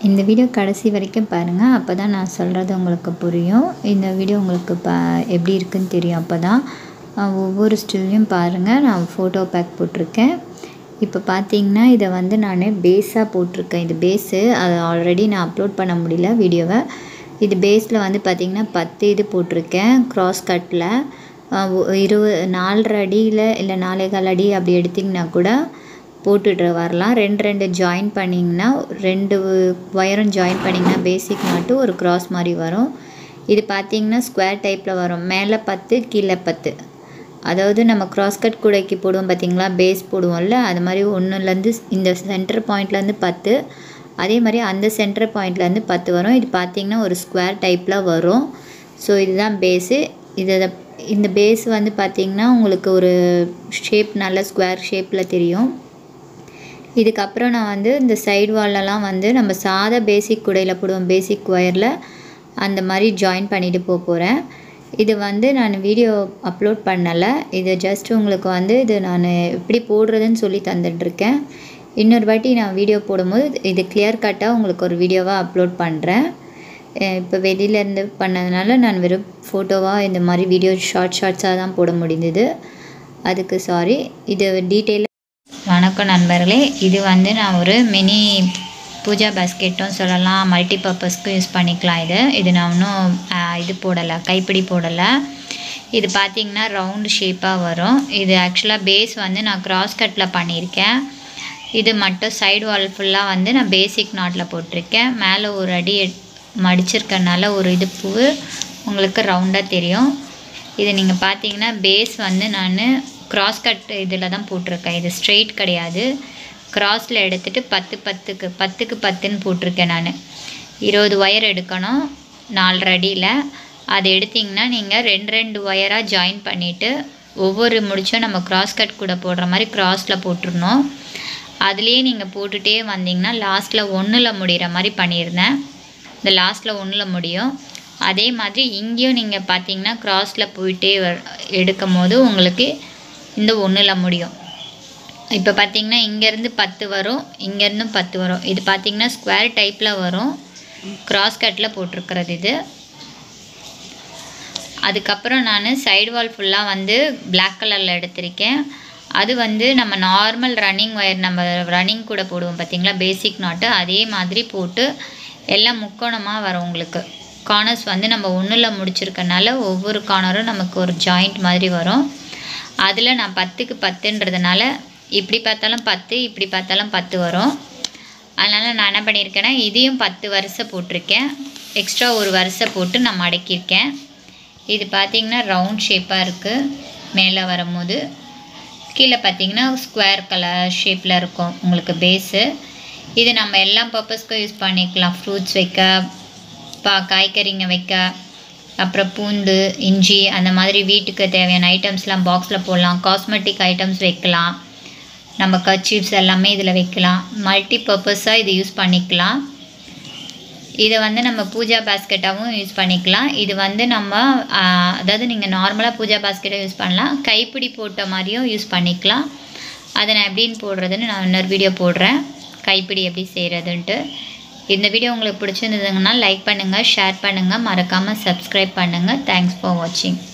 இந்த வீடியோ கடைசி வரைக்கும் பாருங்கள் அப்போ தான் நான் சொல்கிறது உங்களுக்கு புரியும் இந்த வீடியோ உங்களுக்கு ப எப்படி இருக்குன்னு தெரியும் அப்போ தான் ஒவ்வொரு ஸ்டில்லையும் பாருங்கள் நான் ஃபோட்டோ பேக் போட்டிருக்கேன் இப்போ பார்த்தீங்கன்னா இதை வந்து நான் பேஸாக போட்டிருக்கேன் இது பேஸு அது ஆல்ரெடி நான் அப்லோட் பண்ண முடியல வீடியோவை இது பேஸில் வந்து பார்த்திங்கன்னா பத்து இது போட்டிருக்கேன் க்ராஸ் கட்டில் இருபது நாலரை அடியில் இல்லை நாலேகால் அடி அப்படி எடுத்திங்கன்னா கூட போட்டுட்டு வரலாம் ரெண்டு ரெண்டு ஜாயின் பண்ணிங்கன்னா ரெண்டு ஒயரும் ஜாயின் பண்ணிங்கன்னா பேசிக் மட்டும் ஒரு க்ராஸ் மாதிரி வரும் இது பார்த்திங்கன்னா ஸ்கொயர் டைப்பில் வரும் மேலே பத்து கீழே பத்து அதாவது நம்ம க்ராஸ் கட் கூடைக்கு போடுவோம் பார்த்திங்களா பேஸ் போடுவோம்ல அது மாதிரி ஒன்றுலேருந்து இந்த சென்டர் பாயிண்ட்லேருந்து பத்து அதே மாதிரி அந்த சென்டர் பாயிண்ட்லேருந்து பத்து வரும் இது பார்த்திங்கன்னா ஒரு ஸ்கொயர் டைப்பில் வரும் ஸோ இதுதான் பேஸு இதை இந்த பேஸ் வந்து பார்த்திங்கன்னா உங்களுக்கு ஒரு ஷேப் நல்ல ஸ்கொயர் ஷேப்பில் தெரியும் இதுக்கப்புறம் நான் வந்து இந்த சைடு வால்லலாம் வந்து நம்ம சாதா பேசிக் குடையில் போடுவோம் பேசிக் ஒயரில் அந்த மாதிரி ஜாயின் பண்ணிவிட்டு போக போகிறேன் இது வந்து நான் வீடியோ அப்லோட் பண்ணலை இது ஜஸ்ட் உங்களுக்கு வந்து இது நான் எப்படி போடுறதுன்னு சொல்லி தந்துட்டுருக்கேன் இன்னொரு வாட்டி நான் வீடியோ போடும்போது இது கிளியர் கட்டாக உங்களுக்கு ஒரு வீடியோவாக அப்லோட் பண்ணுறேன் இப்போ வெளியிலேருந்து பண்ணதுனால நான் வெறும் ஃபோட்டோவாக இந்த மாதிரி வீடியோ ஷார்ட் ஷார்ட்ஸாக தான் போட முடிந்தது அதுக்கு சாரி இது டீட்டெயிலாக வணக்கம் நண்பர்களே இது வந்து நான் ஒரு மினி பூஜா பாஸ்கெட்டும் சொல்லலாம் மல்டி பர்பஸ்க்கும் யூஸ் பண்ணிக்கலாம் இது இது நான் இன்னும் இது போடலை கைப்பிடி போடலை இது பார்த்திங்கன்னா ரவுண்டு ஷேப்பாக வரும் இது ஆக்சுவலாக பேஸ் வந்து நான் கிராஸ் கட்டில் பண்ணியிருக்கேன் இது மட்டும் சைடு வால் ஃபுல்லாக வந்து நான் பேசிக் நாட்டில் போட்டிருக்கேன் மேலே ஒரு அடி மடிச்சிருக்கனால ஒரு இது பூ உங்களுக்கு ரவுண்டாக தெரியும் இது நீங்கள் பார்த்தீங்கன்னா பேஸ் வந்து நான் கிராஸ் கட் இதில் தான் போட்டிருக்கேன் இது ஸ்ட்ரெயிட் கிடையாது கிராஸில் எடுத்துகிட்டு பத்து பத்துக்கு பத்துக்கு பத்துன்னு போட்டிருக்கேன் நான் இருபது ஒயர் எடுக்கணும் நாலரை அடியில் அது எடுத்திங்கன்னா நீங்கள் ரெண்டு ரெண்டு ஒயராக ஜாயின் பண்ணிவிட்டு ஒவ்வொரு முடிச்சும் நம்ம கிராஸ் கட் கூட போடுற மாதிரி கிராஸில் போட்டுருணும் அதுலேயே நீங்கள் போட்டுகிட்டே வந்தீங்கன்னா லாஸ்ட்டில் ஒன்றில் முடிகிற மாதிரி பண்ணியிருந்தேன் இந்த லாஸ்ட்டில் ஒன்றில் முடியும் அதே மாதிரி இங்கேயும் நீங்கள் பார்த்தீங்கன்னா க்ராஸில் போயிட்டே எடுக்கும் போது உங்களுக்கு இந்த ஒன்றில் முடியும் இப்போ பார்த்தீங்கன்னா இங்கேருந்து பத்து வரும் இங்கேருந்தும் பத்து வரும் இது பார்த்தீங்கன்னா ஸ்கொயர் டைப்பில் வரும் க்ராஸ் கட்டில் போட்டிருக்கிறது இது அதுக்கப்புறம் நான் சைடு வால் ஃபுல்லாக வந்து பிளாக் கலரில் எடுத்திருக்கேன் அது வந்து நம்ம நார்மல் ரன்னிங் ஒயர் நம்ம ரன்னிங் கூட போடுவோம் பார்த்திங்களா பேசிக் நாட்டு அதே மாதிரி போட்டு எல்லாம் முக்கோணமாக வரும் உங்களுக்கு கார்னர்ஸ் வந்து நம்ம ஒன்றில் முடிச்சிருக்கனால ஒவ்வொரு கார்னரும் நமக்கு ஒரு ஜாயிண்ட் மாதிரி வரும் அதில் நான் பத்துக்கு பத்துன்றதுனால இப்படி பார்த்தாலும் பத்து இப்படி பார்த்தாலும் பத்து வரும் அதனால் நான் என்ன பண்ணியிருக்கேன்னா இதையும் பத்து வருஷம் போட்டிருக்கேன் எக்ஸ்ட்ரா ஒரு வருஷம் போட்டு நான் மடக்கியிருக்கேன் இது பார்த்திங்கன்னா ரவுண்ட் ஷேப்பாக இருக்குது மேலே வரும்போது கீழே பார்த்தீங்கன்னா ஸ்கொயர் கலர் ஷேப்பில் இருக்கும் உங்களுக்கு பேஸு இது நம்ம எல்லா பர்பஸ்க்கும் யூஸ் பண்ணிக்கலாம் ஃப்ரூட்ஸ் வைக்க பா காய்கறிங்க வைக்க அப்புறம் பூண்டு இஞ்சி அந்த மாதிரி வீட்டுக்கு தேவையான ஐட்டம்ஸ்லாம் பாக்ஸில் போடலாம் காஸ்மெட்டிக் ஐட்டம்ஸ் வைக்கலாம் நம்ம கர்ச்சீப்ஸ் எல்லாமே இதில் வைக்கலாம் மல்டி பர்பஸாக இது யூஸ் பண்ணிக்கலாம் இதை வந்து நம்ம பூஜா பேஸ்கெட்டாகவும் யூஸ் பண்ணிக்கலாம் இது வந்து நம்ம அதாவது நீங்கள் நார்மலாக பூஜா பேஸ்கெட்டை யூஸ் பண்ணலாம் கைப்பிடி போட்ட மாதிரியும் யூஸ் பண்ணிக்கலாம் அதை நான் எப்படின்னு போடுறதுன்னு நான் இன்னொரு வீடியோ போடுறேன் கைப்பிடி எப்படி செய்கிறதுன்ட்டு இந்த வீடியோ உங்களுக்கு பிடிச்சிருந்ததுங்கன்னா லைக் பண்ணுங்கள் ஷேர் பண்ணுங்கள் மறக்காமல் சப்ஸ்கிரைப் பண்ணுங்கள் தேங்க்ஸ் ஃபார் வாட்சிங்